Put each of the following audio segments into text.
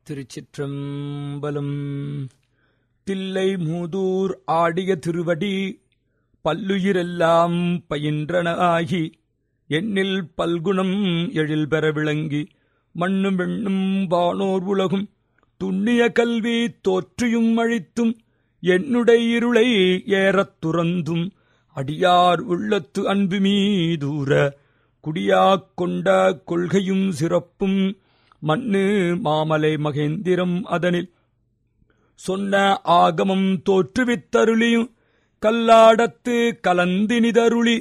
திருச்சிற்றம்பலம் தில்லை மூதூர் ஆடிய திருவடி பல்லுயிரெல்லாம் பயின்றன ஆகி எண்ணில் பல்குணம் எழில் பெற விளங்கி மண்ணும் வெண்ணும் வானோர் உலகும் துண்ணிய கல்வி தோற்றியும் அழித்தும் என்னுடைய இருளை ஏறத் துறந்தும் அடியார் உள்ளத்து அன்பு மீதூர குடியாக் கொண்ட கொள்கையும் சிறப்பும் மண்ணு மாமலை மகேந்திரம் அதனில் சொன்ன ஆகமம் தோற்றுவித்தருளியும் கல்லாடத்து கலந்தினிதருளி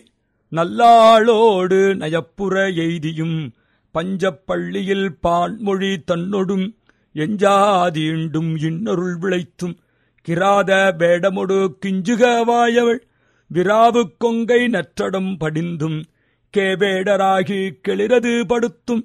நல்லாளோடு நயப்புற எய்தியும் பஞ்சப்பள்ளியில் பான்மொழி தன்னொடும் எஞ்சாதீண்டும் இன்னொருள் விளைத்தும் கிராத வேடமொடு கிஞ்சுகவாயவள் விராவு கொங்கை நற்றடம் படிந்தும் கேவேடராகி கிளிரது படுத்தும்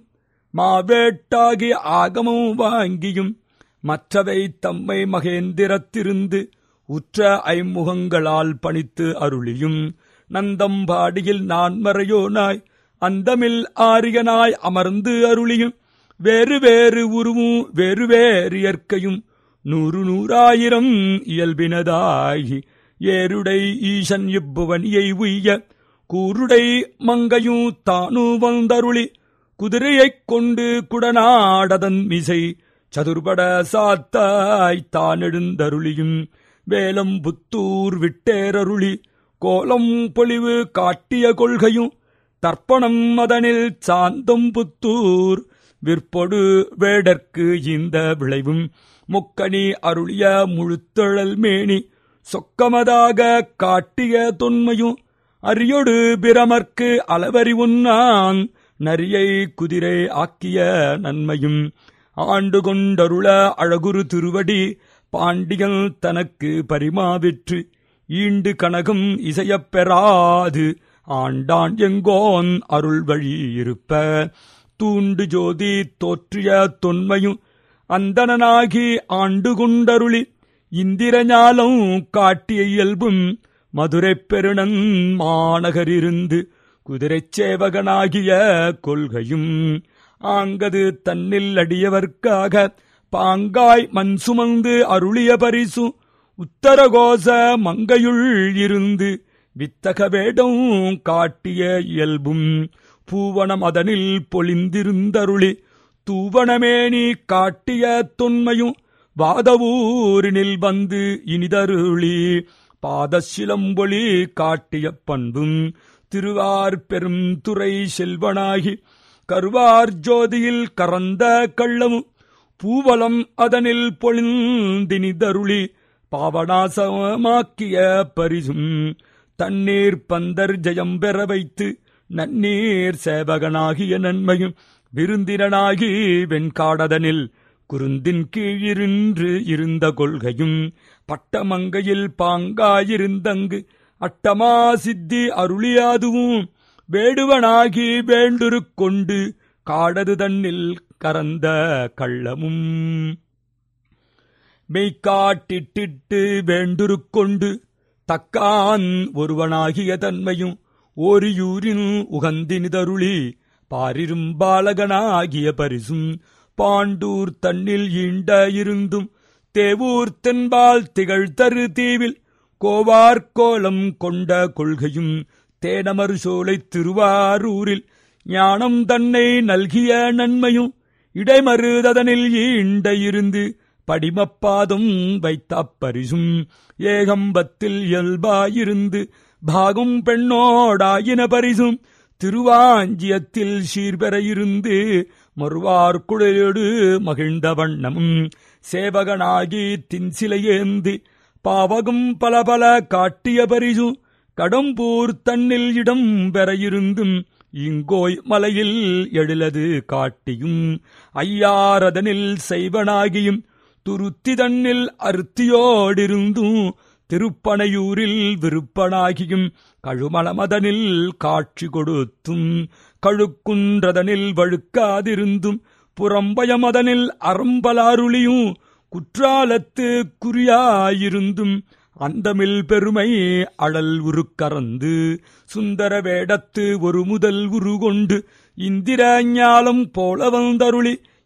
மாவேட்டாகி ஆகமும் வாங்கியும் மற்றவை தம்மை மகேந்திரத்திருந்து உற்ற ஐமுகங்களால் பணித்து அருளியும் நந்தம்பாடியில் நான்மறையோனாய் அந்தமில் ஆரியனாய் அமர்ந்து அருளியும் வேறு வேறு உருவும் வேறு வேறு இயற்கையும் நூறு நூறாயிரம் இயல்பினதாகி ஏருடை ஈசன் இப்புவனியை உய்ய கூருடை மங்கையும் தானு வந்தருளி குதிரையைக் கொண்டு குடநாடதன் மிசை சதுர்பட சாத்தாய் தானெழுந்தருளியும் வேலம் புத்தூர் விட்டேரருளி கோலம் பொலிவு காட்டிய கொள்கையும் தர்ப்பணம் அதனில் சாந்தம் புத்தூர் விற்பொடு வேடற்கு இந்த விளைவும் முக்கணி அருளிய முழுத்தழல் மேனி சொக்கமதாக காட்டிய தொன்மையும் அரியொடு பிரமர்க்கு அளவறி உண்ணான் நரியை குதிரை ஆக்கிய நன்மையும் ஆண்டு கொண்டருள அழகுரு திருவடி பாண்டியன் தனக்கு பரிமாவிற்று ஈண்டு கனகம் இசையப் பெறாது ஆண்டான் எங்கோன் அருள் வழி இருப்ப தூண்டு ஜோதி தோற்றிய தொன்மையும் அந்தணனாகி ஆண்டு கொண்டருளி இந்திரஞாலம் காட்டிய இயல்பும் மதுரை பெருணன் மாநகரிருந்து குதிரைச் சேவகனாகிய கொள்கையும் ஆங்கது தன்னில் அடியவர்க்காக பாங்காய் மண் சுமந்து அருளிய பரிசு உத்தரகோச மங்கையுள் இருந்து வித்தக வேடம் காட்டிய இயல்பும் பூவனம் அதனில் பொலிந்திருந்தருளி தூவனமேனி காட்டிய தொன்மையும் வாதவூரினில் வந்து இனிதருளி பாதசிலம்பொலி காட்டிய பண்பும் திருவார் பெரும் துறை செல்வனாகி கருவார் ஜோதியில் கறந்த கள்ளமும் பூவலம் அதனில் பொழிந்தினிதருளி பாவனாசமாக்கிய பரிசும் தண்ணீர் பந்தர் ஜெயம் பெற வைத்து நன்னீர் சேவகனாகிய நன்மையும் விருந்திரனாகி வெண்காடதனில் குருந்தின் கீழிருந்து இருந்த கொள்கையும் பட்டமங்கையில் பாங்காயிருந்தங்கு அட்டமா சித்தி அருளியாதுவும் வேடுவனாகி வேண்டுரு கொண்டு காடது தன்னில் கறந்த கள்ளமும் மெய்காட்டிட்டிட்டு வேண்டுரு கொண்டு தக்கான் ஒருவனாகிய தன்மையும் ஓரியூரின் உகந்தினிதருளி பாரிரும் பாலகனாகிய பரிசும் பாண்டூர் தன்னில் ஈண்ட இருந்தும் தேவூர் தென்பால் திகழ் தரு தீவில் கோவார் கோலம் கொண்ட கொள்கையும் தேனமர் சோலை திருவாரூரில் ஞானம் தன்னை நல்கிய நன்மையும் இடைமருதனில் ஈண்ட இருந்து படிமப்பாதும் வைத்த பரிசும் ஏகம்பத்தில் இயல்பாயிருந்து பாகும் பெண்ணோடாயின பரிசும் திருவாஞ்சியத்தில் சீர்பெற இருந்து மறுவார் குழையோடு மகிழ்ந்த வண்ணமும் சேவகனாகி தின்சிலையேந்தி பாவகம் பல பல காட்டிய பரிசும் கடம்பூர் தன்னில் இடம் பெற இருந்தும் இங்கோய் மலையில் எழிலது காட்டியும் ஐயாரதனில் செய்வனாகியும் துருத்தி தன்னில் அருத்தியோடிருந்தும் திருப்பனையூரில் விருப்பனாகியும் கழுமலமதனில் காட்சி கொடுத்தும் கழுக்குன்றதனில் வழுக்காதிருந்தும் புறம்பயமதனில் அறம்பலாருளியும் குற்றாலத்து குறியாயிருந்தும் அந்தமில் பெருமை அழல் உருக்கறந்து சுந்தர வேடத்து ஒரு முதல் உருகொண்டு இந்திர ஞாலம் போல வந்தருளி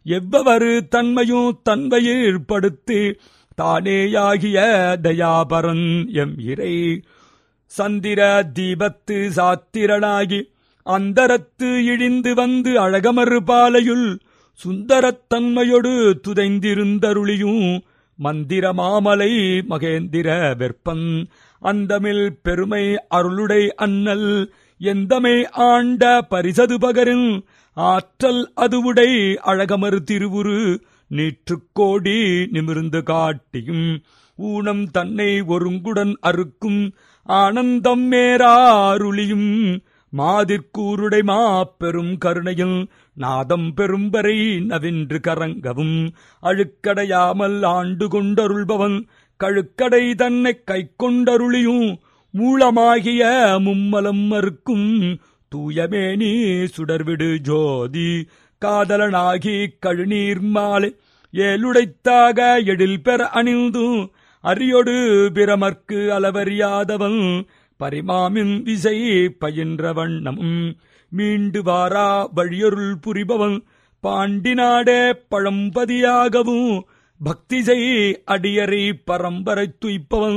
எவ்வவரு தன்மையும் தன்மையிற்படுத்து தானேயாகிய தயாபரன் எம் இறை சந்திர தீபத்து சாத்திரனாகி அந்தரத்து இழிந்து வந்து அழகமறு பாலையுள் சுந்தரத்தன்மையொடு துதைந்திருந்தருளியும் மந்திர மாமலை மகேந்திர வெப்பன் அந்தமில் பெருமை அருளுடை அண்ணல் எந்தமை ஆண்ட பரிசது பகரின் ஆற்றல் அதுவுடை அழகமறு திருவுரு நீற்றுக்கோடி நிமிர்ந்து காட்டியும் ஊனம் தன்னை ஒருங்குடன் அறுக்கும் ஆனந்தம் மேராருளியும் மாதிற்கூருடை மாப்பெரும் கருணையில் நாதம் பெரும்பரை நவின்று கரங்கவும் அழுக்கடையாமல் ஆண்டு கொண்டருள்பவன் கழுக்கடை தன்னைக் கைக்கொண்டருளியும் மூலமாகிய மும்மலம் மறுக்கும் தூயமேனி சுடர்விடு ஜோதி காதலனாகி கழுநீர் மாலை ஏழுடைத்தாக எழில் பெற அணிந்து அரியொடு பிரமர்க்கு அளவறியாதவன் பரிமாமின் விசை பயின்ற வண்ணமும் மீண்டு வாரா வழியொருள் புரிபவன் பாண்டி நாடே பழம்பதியாகவும் பக்தி செய் அடியறை பரம்பரை துய்ப்பவன்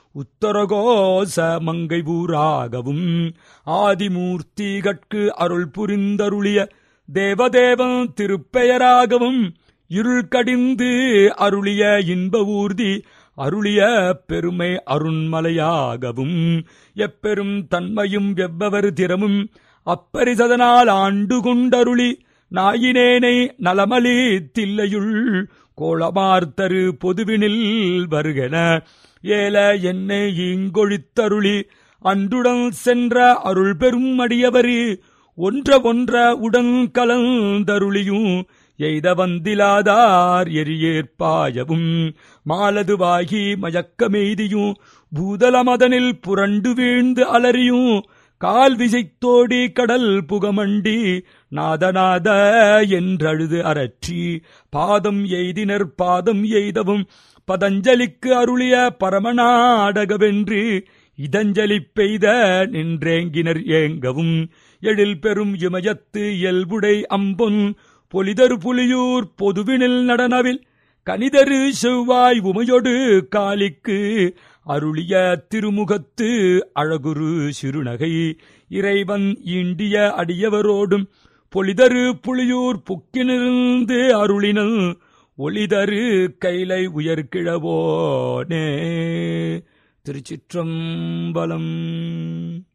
உத்தரகோச மங்கை ஊராகவும் ஆதிமூர்த்தி கட்கு அருள் புரிந்தருளிய தேவதேவன் திருப்பெயராகவும் இருள் கடிந்து அருளிய இன்ப ஊர்தி அருளிய பெருமை அருண்மலையாகவும் எப்பெரும் தன்மையும் வெவ்வவர் திறமும் அப்பரிசதனால் ஆண்டு கொண்டருளி நாயினேனை நலமலி தில்லையுள் கோளமார்த்தரு பொதுவினில் வருகன ஏல என்னை ஈங்கொழித்தருளி அன்றுடன் சென்ற அருள் பெரும் அடியவரு ஒன்ற ஒன்ற உடன் கலந்தருளியும் எய்த வந்திலாதார் எரியேற்பாயவும் மாலதுவாகி மயக்கமெய்தியும் பூதலமதனில் புரண்டு வீழ்ந்து அலறியும் கால் விசைத்தோடி கடல் புகமண்டி நாதநாத என்றழுது அரற்றி பாதம் எய்தினர் பாதம் எய்தவும் பதஞ்சலிக்கு அருளிய பரமநாடகவென்று இதஞ்சலி பெய்த நின்றேங்கினர் ஏங்கவும் எழில் பெரும் இமயத்து இயல்புடை அம்பொன் பொலிதரு புலியூர் பொதுவினில் நடனவில் கனிதரு செவ்வாய் உமையொடு காலிக்கு அருளிய திருமுகத்து அழகுரு சிறுநகை இறைவன் ஈண்டிய அடியவரோடும் பொலிதரு புலியூர் புக்கினிருந்து அருளினல் ஒளிதரு கைலை உயர்கிழவோனே திருச்சிற்றம்பலம்